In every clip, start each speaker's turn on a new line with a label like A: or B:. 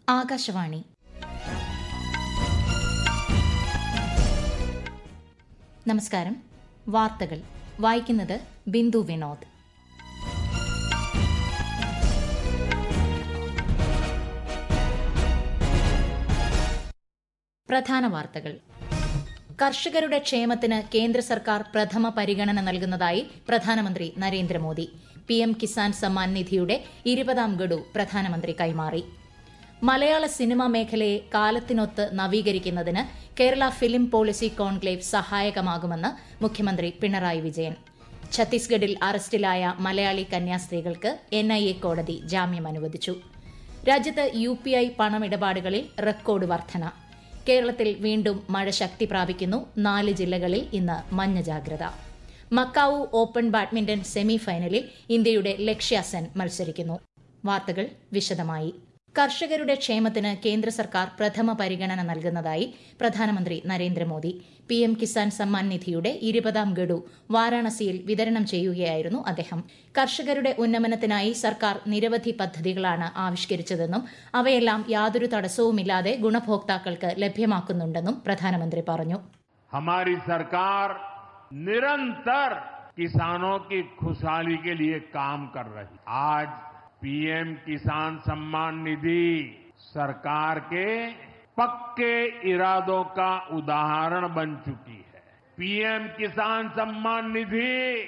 A: ആകാശവാണി നമസ്കാരം വാർത്തകൾ വായിക്കുന്നത് ബിന്ദു വിനോദ് പ്രധാന വാർത്തകൾ കർഷകരുടെ ക്ഷേമത്തിന് കേന്ദ്ര സർക്കാർ പ്രഥമ പരിഗണന നൽകുന്നതായി പ്രധാനമന്ത്രി നരേന്ദ്രമോദി പി എം കിസാൻ സമ്മാൻ നിധിയുടെ ഇരുപതാം ഗഡു പ്രധാനമന്ത്രി കൈമാറി മലയാള സിനിമാ മേഖലയെ കാലത്തിനൊത്ത് നവീകരിക്കുന്നതിന് കേരള ഫിലിം പോളിസി കോൺക്ലേവ് സഹായകമാകുമെന്ന് മുഖ്യമന്ത്രി പിണറായി വിജയൻ ഛത്തീസ്ഗഡിൽ അറസ്റ്റിലായ മലയാളി കന്യാസ്ത്രീകൾക്ക് എൻ ഐ എ കോടതി ജാമ്യം അനുവദിച്ചു രാജ്യത്ത് യു പി ഐ പണമിടപാടുകളിൽ റെക്കോർഡ് വർധന കേരളത്തിൽ വീണ്ടും മഴ ശക്തി പ്രാപിക്കുന്നു നാല് ജില്ലകളിൽ ഇന്ന് മഞ്ഞ ജാഗ്രത മക്കാവു ഓപ്പൺ ബാഡ്മിന്റൺ സെമി ഫൈനലിൽ ഇന്ത്യയുടെ ലക്ഷ്യ സെൻ മത്സരിക്കുന്നു വാർത്തകൾ വിശദമായി കർഷകരുടെ ക്ഷേമത്തിന് കേന്ദ്ര സർക്കാർ പ്രഥമ പരിഗണന നൽകുന്നതായി പ്രധാനമന്ത്രി നരേന്ദ്രമോദി പി എം കിസാൻ സമ്മാൻ നിധിയുടെ ഇരുപതാം ഗഡു വാരാണസിയിൽ വിതരണം ചെയ്യുകയായിരുന്നു അദ്ദേഹം കർഷകരുടെ ഉന്നമനത്തിനായി സർക്കാർ നിരവധി പദ്ധതികളാണ് ആവിഷ്കരിച്ചതെന്നും അവയെല്ലാം യാതൊരു തടസ്സവുമില്ലാതെ ഗുണഭോക്താക്കൾക്ക് ലഭ്യമാക്കുന്നുണ്ടെന്നും പ്രധാനമന്ത്രി പറഞ്ഞു
B: हमारी सरकार निरंतर किसानों की खुशहाली के लिए काम कर रही आज पीएम किसान सम्मान निधि सरकार के पक्के इरादों का उदाहरण बन चुकी है पीएम किसान सम्मान निधि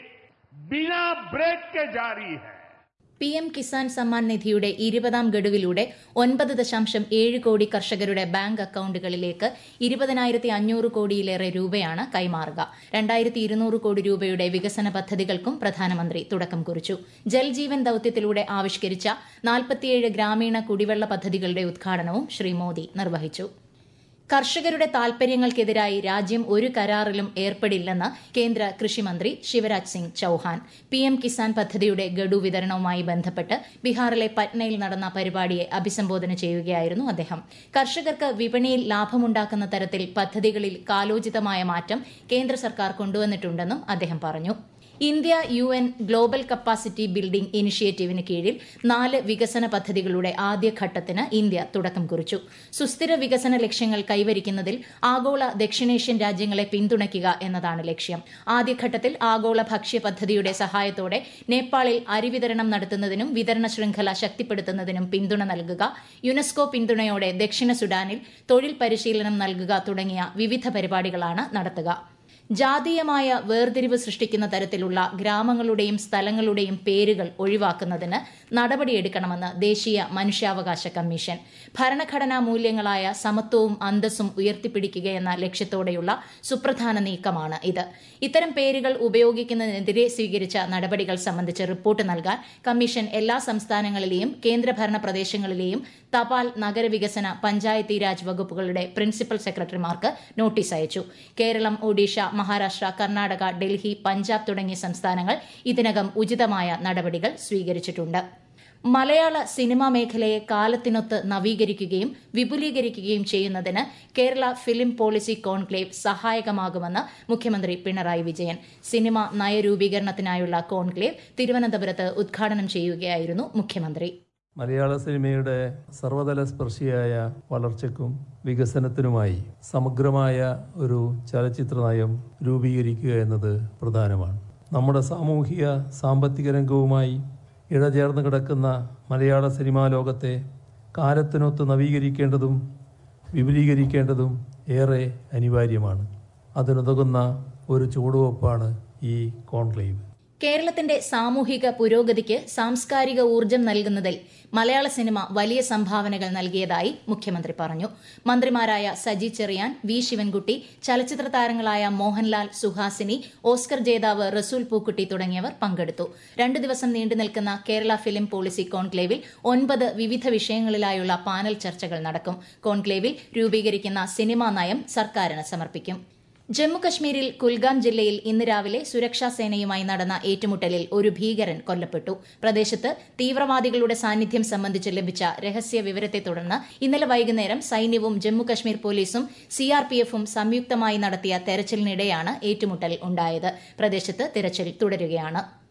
B: बिना ब्रेक के जारी है
A: പി എം കിസാൻ സമ്മാൻ നിധിയുടെ ഇരുപതാം ഗഡുവിലൂടെ ഒൻപത് ദശാംശം ഏഴ് കോടി കർഷകരുടെ ബാങ്ക് അക്കൌണ്ടുകളിലേക്ക് ഇരുപതിനായിരത്തി അഞ്ഞൂറ് കോടിയിലേറെ രൂപയാണ് കൈമാറുക രണ്ടായിരത്തി ഇരുന്നൂറ് കോടി രൂപയുടെ വികസന പദ്ധതികൾക്കും പ്രധാനമന്ത്രി തുടക്കം കുറിച്ചു ജൽജീവൻ ദൌത്യത്തിലൂടെ ആവിഷ്കരിച്ച നാൽപ്പത്തിയേഴ് ഗ്രാമീണ കുടിവെള്ള പദ്ധതികളുടെ ഉദ്ഘാടനവും ശ്രീ മോദി നിർവഹിച്ചു കർഷകരുടെ താൽപര്യങ്ങൾക്കെതിരായി രാജ്യം ഒരു കരാറിലും ഏർപ്പെടില്ലെന്ന് കേന്ദ്ര കൃഷിമന്ത്രി ശിവരാജ് സിംഗ് ചൌഹാൻ പി എം കിസാൻ പദ്ധതിയുടെ ഗഡു വിതരണവുമായി ബന്ധപ്പെട്ട് ബീഹാറിലെ പറ്റ്നയിൽ നടന്ന പരിപാടിയെ അഭിസംബോധന ചെയ്യുകയായിരുന്നു അദ്ദേഹം കർഷകർക്ക് വിപണിയിൽ ലാഭമുണ്ടാക്കുന്ന തരത്തിൽ പദ്ധതികളിൽ കാലോചിതമായ മാറ്റം കേന്ദ്ര സർക്കാർ കൊണ്ടുവന്നിട്ടുണ്ടെന്നും അദ്ദേഹം പറഞ്ഞു India U N global capacity building ഇനിഷ്യേറ്റീവിന് കീഴിൽ നാല് വികസന പദ്ധതികളുടെ ആദ്യഘട്ടത്തിന് ഇന്ത്യ തുടക്കം കുറിച്ചു സുസ്ഥിര വികസന ലക്ഷ്യങ്ങൾ കൈവരിക്കുന്നതിൽ ആഗോള ദക്ഷിണേഷ്യൻ രാജ്യങ്ങളെ പിന്തുണയ്ക്കുക എന്നതാണ് ലക്ഷ്യം ആദ്യഘട്ടത്തിൽ ആഗോള ഭക്ഷ്യ പദ്ധതിയുടെ സഹായത്തോടെ നേപ്പാളിൽ അരി വിതരണം നടത്തുന്നതിനും വിതരണ ശൃംഖല ശക്തിപ്പെടുത്തുന്നതിനും പിന്തുണ നൽകുക യുനെസ്കോ പിന്തുണയോടെ ദക്ഷിണ സുഡാനിൽ തൊഴിൽ പരിശീലനം നൽകുക തുടങ്ങിയ വിവിധ പരിപാടികളാണ് നടത്തുക ജാതീയമായ വേർതിരിവ് സൃഷ്ടിക്കുന്ന തരത്തിലുള്ള ഗ്രാമങ്ങളുടെയും സ്ഥലങ്ങളുടെയും പേരുകൾ ഒഴിവാക്കുന്നതിന് നടപടിയെടുക്കണമെന്ന് ദേശീയ മനുഷ്യാവകാശ കമ്മീഷൻ ഭരണഘടനാ മൂല്യങ്ങളായ സമത്വവും അന്തസ്സും ഉയർത്തിപ്പിടിക്കുകയെന്ന ലക്ഷ്യത്തോടെയുള്ള സുപ്രധാന നീക്കമാണ് ഇത് ഇത്തരം പേരുകൾ ഉപയോഗിക്കുന്നതിനെതിരെ സ്വീകരിച്ച നടപടികൾ സംബന്ധിച്ച് റിപ്പോർട്ട് നൽകാൻ കമ്മീഷൻ എല്ലാ സംസ്ഥാനങ്ങളിലെയും കേന്ദ്രഭരണ പ്രദേശങ്ങളിലെയും തപാൽ നഗരവികസന പഞ്ചായത്തി രാജ് വകുപ്പുകളുടെ പ്രിൻസിപ്പൽ സെക്രട്ടറിമാർക്ക് നോട്ടീസ് അയച്ചു കേരളം ഒഡീഷ മഹാരാഷ്ട്ര കർണാടക ഡൽഹി പഞ്ചാബ് തുടങ്ങിയ സംസ്ഥാനങ്ങൾ ഇതിനകം ഉചിതമായ നടപടികൾ സ്വീകരിച്ചിട്ടുണ്ട് മലയാള സിനിമാ മേഖലയെ കാലത്തിനൊത്ത് നവീകരിക്കുകയും വിപുലീകരിക്കുകയും ചെയ്യുന്നതിന് കേരള ഫിലിം പോളിസി കോൺക്ലേവ് സഹായകമാകുമെന്ന് മുഖ്യമന്ത്രി പിണറായി വിജയൻ സിനിമ നയരൂപീകരണത്തിനായുള്ള കോൺക്ലേവ് തിരുവനന്തപുരത്ത് ഉദ്ഘാടനം ചെയ്യുകയായിരുന്നു മുഖ്യമന്ത്രി
C: മലയാള സിനിമയുടെ സർവതല സ്പർശിയായ വളർച്ചയ്ക്കും വികസനത്തിനുമായി സമഗ്രമായ ഒരു ചലച്ചിത്ര നയം രൂപീകരിക്കുക എന്നത് പ്രധാനമാണ് നമ്മുടെ സാമൂഹിക സാമ്പത്തിക രംഗവുമായി ഇഴചേർന്ന് കിടക്കുന്ന മലയാള സിനിമാ ലോകത്തെ കാലത്തിനൊത്ത് നവീകരിക്കേണ്ടതും വിപുലീകരിക്കേണ്ടതും ഏറെ അനിവാര്യമാണ് അതിനുതകുന്ന ഒരു ചുവടുവെപ്പാണ് ഈ കോൺക്ലേവ്
A: കേരളത്തിന്റെ സാമൂഹിക പുരോഗതിക്ക് സാംസ്കാരിക ഊർജ്ജം നൽകുന്നതിൽ മലയാള സിനിമ വലിയ സംഭാവനകൾ നൽകിയതായി മുഖ്യമന്ത്രി പറഞ്ഞു മന്ത്രിമാരായ സജി ചെറിയാൻ വി ശിവൻകുട്ടി ചലച്ചിത്ര താരങ്ങളായ മോഹൻലാൽ സുഹാസിനി ഓസ്കർ ജേതാവ് റസൂൽ പൂക്കുട്ടി തുടങ്ങിയവർ പങ്കെടുത്തു രണ്ടു ദിവസം നീണ്ടു നിൽക്കുന്ന കേരള ഫിലിം പോളിസി കോൺക്ലേവിൽ ഒൻപത് വിവിധ വിഷയങ്ങളിലായുള്ള പാനൽ ചർച്ചകൾ നടക്കും കോൺക്ലേവിൽ രൂപീകരിക്കുന്ന സിനിമാ നയം സർക്കാരിന് സമർപ്പിക്കും ജമ്മുകശ്മീരിൽ കുൽഗാം ജില്ലയിൽ ഇന്ന് രാവിലെ സുരക്ഷാ സേനയുമായി നടന്ന ഏറ്റുമുട്ടലിൽ ഒരു ഭീകരൻ കൊല്ലപ്പെട്ടു പ്രദേശത്ത് തീവ്രവാദികളുടെ സാന്നിധ്യം സംബന്ധിച്ച് ലഭിച്ച രഹസ്യ വിവരത്തെ തുടർന്ന് ഇന്നലെ വൈകുന്നേരം സൈന്യവും ജമ്മുകശ്മീർ പോലീസും സിആർപിഎഫും സംയുക്തമായി നടത്തിയ തെരച്ചിലിനിടെയാണ് ഏറ്റുമുട്ടൽ ഉണ്ടായത് പ്രദേശത്ത് തിരച്ചിൽ തുടരുകയാണ്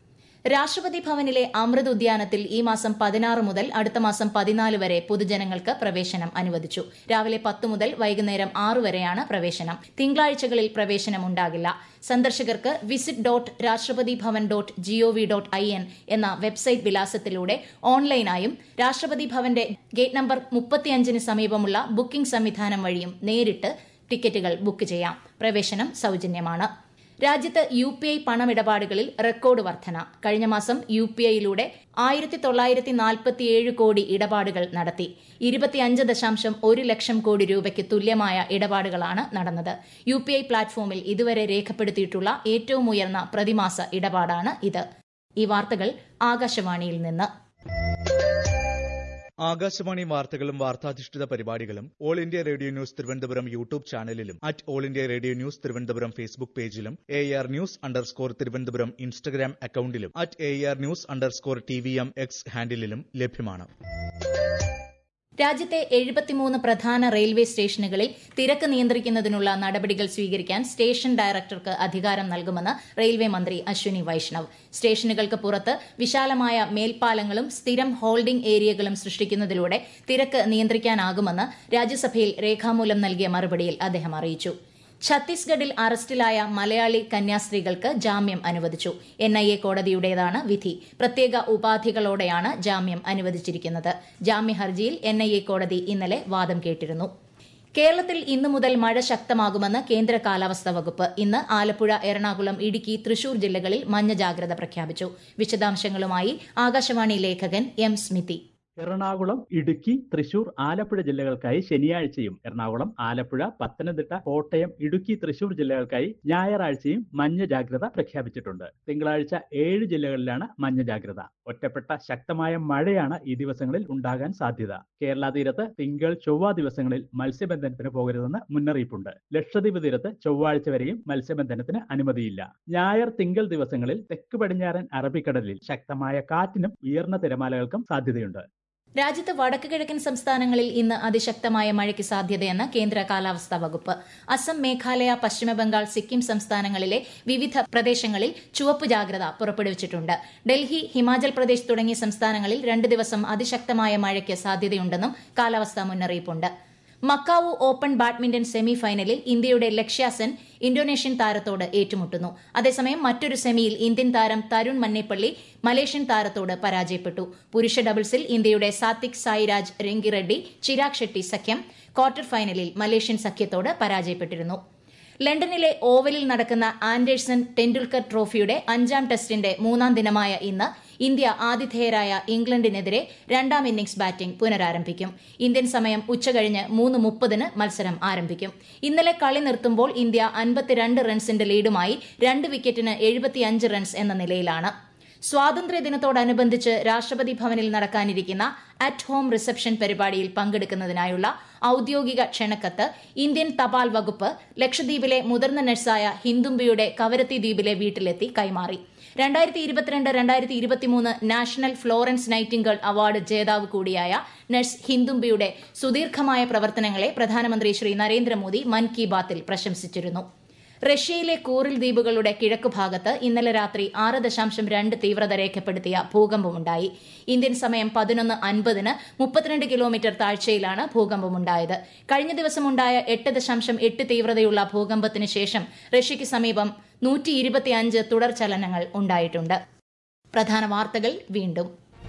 A: രാഷ്ട്രപതി ഭവനിലെ അമൃത് ഉദ്യാനത്തിൽ ഈ മാസം പതിനാറ് മുതൽ അടുത്ത മാസം പതിനാല് വരെ പൊതുജനങ്ങൾക്ക് പ്രവേശനം അനുവദിച്ചു രാവിലെ പത്ത് മുതൽ വൈകുന്നേരം ആറ് വരെയാണ് പ്രവേശനം തിങ്കളാഴ്ചകളിൽ പ്രവേശനം ഉണ്ടാകില്ല സന്ദർശകർക്ക് visit dot Rashtrapati Bhavan dot G O V dot I N എന്ന വെബ്സൈറ്റ് വിലാസത്തിലൂടെ ഓൺലൈനായും രാഷ്ട്രപതി ഭവന്റെ ഗേറ്റ് നമ്പർ മുപ്പത്തിയഞ്ചിന് സമീപമുള്ള ബുക്കിംഗ് സംവിധാനം വഴിയും നേരിട്ട് ടിക്കറ്റുകൾ ബുക്ക് ചെയ്യാം പ്രവേശനം സൌജന്യമാണ് രാജ്യത്ത് യു പി ഐ പണമിടപാടുകളിൽ റെക്കോർഡ് വർധന കഴിഞ്ഞ മാസം യു പി ഐയിലൂടെ ആയിരത്തി തൊള്ളായിരത്തി നാൽപ്പത്തിയേഴ് കോടി ഇടപാടുകൾ നടത്തി ഇരുപത്തിയഞ്ച് ദശാംശം ഒരു ലക്ഷം കോടി രൂപയ്ക്ക് തുല്യമായ ഇടപാടുകളാണ് നടന്നത് യു പി ഐ പ്ലാറ്റ്ഫോമിൽ ഇതുവരെ രേഖപ്പെടുത്തിയിട്ടുള്ള ഏറ്റവും ഉയർന്ന പ്രതിമാസ ഇടപാടാണ് ഇത് ഈ വാർത്തകൾ ആകാശവാണിയിൽ നിന്ന്
D: ആകാശവാണി വാർത്തകളും വാർത്താധിഷ്ഠിത പരിപാടികളും all India radio news Thiruvananthapuram YouTube ചാനലിലും at all India radio news Thiruvananthapuram Facebook പേജിലും A R news underscore Thiruvananthapuram Instagram അക്കൌണ്ടിലും at A R news underscore T V M X ഹാൻഡിലും ലഭ്യമാണ്
A: രാജ്യത്തെ എഴുപത്തിമൂന്ന് പ്രധാന റെയിൽവേ സ്റ്റേഷനുകളിൽ തിരക്ക് നിയന്ത്രിക്കുന്നതിനുള്ള നടപടികൾ സ്വീകരിക്കാൻ സ്റ്റേഷൻ ഡയറക്ടർക്ക് അധികാരം നൽകുമെന്ന് റെയിൽവേ മന്ത്രി അശ്വിനി വൈഷ്ണവ് സ്റ്റേഷനുകൾക്ക് പുറത്ത് വിശാലമായ മേൽപ്പാലങ്ങളും സ്ഥിരം ഹോൾഡിംഗ് ഏരിയകളും സൃഷ്ടിക്കുന്നതിലൂടെ തിരക്ക് നിയന്ത്രിക്കാനാകുമെന്ന് രാജ്യസഭയിൽ രേഖാമൂലം നൽകിയ മറുപടിയിൽ അദ്ദേഹം അറിയിച്ചു ഛത്തീസ്ഗഡിൽ അറസ്റ്റിലായ മലയാളി കന്യാസ്ത്രീകൾക്ക് ജാമ്യം അനുവദിച്ചു എൻ ഐ എ കോടതിയുടേതാണ് വിധി പ്രത്യേക ഉപാധികളോടെയാണ് ജാമ്യം അനുവദിച്ചിരിക്കുന്നത് ജാമ്യ ഹർജിയിൽ എൻ ഐ എ കോടതി ഇന്നലെ വാദം കേട്ടിരുന്നു കേരളത്തിൽ ഇന്നു മുതൽ മഴ ശക്തമാകുമെന്ന് കേന്ദ്ര കാലാവസ്ഥാ വകുപ്പ് ഇന്ന് ആലപ്പുഴ എറണാകുളം ഇടുക്കി തൃശൂർ ജില്ലകളിൽ മഞ്ഞ ജാഗ്രത പ്രഖ്യാപിച്ചു വിശദാംശങ്ങളുമായി ആകാശവാണി ലേഖകൻ എം സ്മിതി
E: എറണാകുളം ഇടുക്കി തൃശൂർ ആലപ്പുഴ ജില്ലകൾക്കായി ശനിയാഴ്ചയും എറണാകുളം ആലപ്പുഴ പത്തനംതിട്ട കോട്ടയം ഇടുക്കി തൃശൂർ ജില്ലകൾക്കായി ഞായറാഴ്ചയും മഞ്ഞ ജാഗ്രത പ്രഖ്യാപിച്ചിട്ടുണ്ട് തിങ്കളാഴ്ച ഏഴ് ജില്ലകളിലാണ് മഞ്ഞ ജാഗ്രത ഒറ്റപ്പെട്ട ശക്തമായ മഴയാണ് ഈ ദിവസങ്ങളിൽ ഉണ്ടാകാൻ സാധ്യത കേരള തീരത്ത് തിങ്കൾ ചൊവ്വ ദിവസങ്ങളിൽ മത്സ്യബന്ധനത്തിന് പോകരുതെന്ന് മുന്നറിയിപ്പുണ്ട് ലക്ഷദ്വീപ് തീരത്ത് ചൊവ്വാഴ്ച വരെയും മത്സ്യബന്ധനത്തിന് അനുമതിയില്ല ഞായർ തിങ്കൾ ദിവസങ്ങളിൽ തെക്ക് പടിഞ്ഞാറൻ അറബിക്കടലിൽ ശക്തമായ കാറ്റിനും ഉയർന്ന തിരമാലകൾക്കും സാധ്യതയുണ്ട്
A: രാജ്യത്ത് വടക്ക് കിഴക്കൻ സംസ്ഥാനങ്ങളിൽ ഇന്ന് അതിശക്തമായ മഴയ്ക്ക് സാധ്യതയെന്ന് കേന്ദ്ര കാലാവസ്ഥാ വകുപ്പ് അസം മേഘാലയ പശ്ചിമബംഗാൾ സിക്കിം സംസ്ഥാനങ്ങളിലെ വിവിധ പ്രദേശങ്ങളിൽ ചുവപ്പ് ജാഗ്രത പുറപ്പെടുവിച്ചിട്ടുണ്ട് ഡൽഹി ഹിമാചൽ പ്രദേശ് തുടങ്ങിയ സംസ്ഥാനങ്ങളിൽ രണ്ട് ദിവസം അതിശക്തമായ മഴയ്ക്ക് സാധ്യതയുണ്ടെന്നും കാലാവസ്ഥാ മുന്നറിയിപ്പുണ്ട് മക്കാവു ഓപ്പൺ ബാഡ്മിന്റൺ സെമി ഫൈനലിൽ ഇന്ത്യയുടെ ലക്ഷ്യ സെൻ ഇന്തോനേഷ്യൻ താരത്തോട് ഏറ്റുമുട്ടുന്നു അതേസമയം മറ്റൊരു സെമിയിൽ ഇന്ത്യൻ താരം തരുൺ മന്നേപ്പള്ളി മലേഷ്യൻ താരത്തോട് പരാജയപ്പെട്ടു പുരുഷ ഡബിൾസിൽ ഇന്ത്യയുടെ സാത്വിക് സായിരാജ് രംഗിറെഡ്ഡി ചിരാഗ് ഷെട്ടി സഖ്യം ക്വാർട്ടർ ഫൈനലിൽ മലേഷ്യൻ സഖ്യത്തോട് പരാജയപ്പെട്ടിരുന്നു ലണ്ടനിലെ ഓവലിൽ നടക്കുന്ന ആൻഡേഴ്സൺ ടെൻഡുൽക്കർ ട്രോഫിയുടെ അഞ്ചാം ടെസ്റ്റിന്റെ മൂന്നാം ദിനമായ ഇന്ന് ഇന്ത്യ ആതിഥേയരായ ഇംഗ്ലണ്ടിനെതിരെ രണ്ടാം ഇന്നിംഗ്സ് ബാറ്റിംഗ് പുനരാരംഭിക്കും ഇന്ത്യൻ സമയം ഉച്ചകഴിഞ്ഞ് മൂന്ന് മുപ്പതിന് മത്സരം ആരംഭിക്കും ഇന്നലെ കളി നിർത്തുമ്പോൾ ഇന്ത്യ അൻപത്തിരണ്ട് റൺസിന്റെ ലീഡുമായി രണ്ട് വിക്കറ്റിന് എഴുപത്തിയഞ്ച് റൺസ് എന്ന നിലയിലാണ് സ്വാതന്ത്ര്യദിനത്തോടനുബന്ധിച്ച് രാഷ്ട്രപതി ഭവനിൽ നടക്കാനിരിക്കുന്ന അറ്റ് ഹോം റിസപ്ഷൻ പരിപാടിയിൽ പങ്കെടുക്കുന്നതിനായുള്ള ഔദ്യോഗിക ക്ഷണക്കത്ത് ഇന്ത്യൻ തപാൽ വകുപ്പ് ലക്ഷദ്വീപിലെ മുതിർന്ന നഴ്സായ ഹിന്ദുംബിയുടെ കവരത്തി ദ്വീപിലെ വീട്ടിലെത്തി കൈമാറി രണ്ടായിരത്തി ഇരുപത്തിരണ്ട് രണ്ടായിരത്തി ഇരുപത്തിമൂന്ന് നാഷണൽ ഫ്ലോറൻസ് നൈറ്റിംഗേൾ അവാർഡ് ജേതാവ് കൂടിയായ നഴ്സ് ഹിന്ദുംബിയുടെ സുദീർഘമായ പ്രവർത്തനങ്ങളെ പ്രധാനമന്ത്രി ശ്രീ നരേന്ദ്രമോദി മൻ കി ബാത്തിൽ പ്രശംസിച്ചിരുന്നു റഷ്യയിലെ കൂറിൽ ദ്വീപുകളുടെ കിഴക്കുഭാഗത്ത് ഇന്നലെ രാത്രി ആറ് ദശാംശം രണ്ട് തീവ്രത രേഖപ്പെടുത്തിയ ഭൂകമ്പമുണ്ടായി ഇന്ത്യൻ സമയം പതിനൊന്ന് അൻപതിന് മുപ്പത്തിരണ്ട് കിലോമീറ്റർ താഴ്ചയിലാണ് ഭൂകമ്പമുണ്ടായത് കഴിഞ്ഞ ദിവസമുണ്ടായ എട്ട് ദശാംശം എട്ട് തീവ്രതയുള്ള ഭൂകമ്പത്തിന് ശേഷം റഷ്യയ്ക്ക് സമീപം നൂറ്റി ഇരുപത്തിയഞ്ച് തുടർ ചലനങ്ങൾ ഉണ്ടായിട്ടുണ്ട് പ്രധാന വാർത്തകൾ വീണ്ടും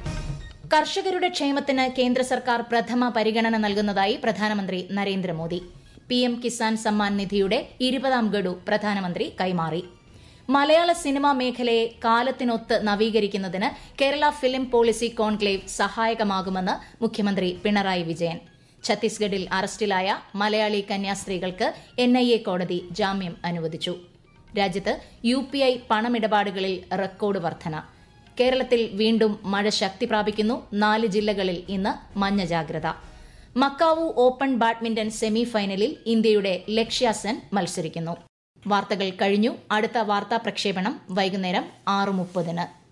A: കർഷകരുടെ ക്ഷേമത്തിന് കേന്ദ്ര സർക്കാർ പ്രഥമ പരിഗണന നൽകുന്നതായി പ്രധാനമന്ത്രി നരേന്ദ്രമോദി പി എം കിസാൻ സമ്മാൻ നിധിയുടെ ഇരുപതാം ഗഡു പ്രധാനമന്ത്രി കൈമാറി മലയാള സിനിമാ മേഖലയെ കാലത്തിനൊത്ത് നവീകരിക്കുന്നതിന് കേരള ഫിലിം പോളിസി കോൺക്ലേവ് സഹായകമാകുമെന്ന് മുഖ്യമന്ത്രി പിണറായി വിജയൻ ഛത്തീസ്ഗഡിൽ അറസ്റ്റിലായ മലയാളി കന്യാസ്ത്രീകൾക്ക് എൻ ഐ എ കോടതി ജാമ്യം അനുവദിച്ചു രാജ്യത്ത് യു പി ഐ പണമിടപാടുകളിൽ റെക്കോർഡ് വർധന കേരളത്തിൽ വീണ്ടും മഴ ശക്തി പ്രാപിക്കുന്നു നാല് ജില്ലകളിൽ ഇന്ന് മഞ്ഞ ജാഗ്രത മക്കാവു ഓപ്പൺ ബാഡ്മിന്റൺ സെമി ഫൈനലിൽ ഇന്ത്യയുടെ ലക്ഷ്യാസൻ മത്സരിക്കുന്നു വാർത്തകൾ കഴിഞ്ഞു അടുത്ത വാർത്താ പ്രക്ഷേപണം വൈകുന്നേരം ആറ് മുപ്പതിന്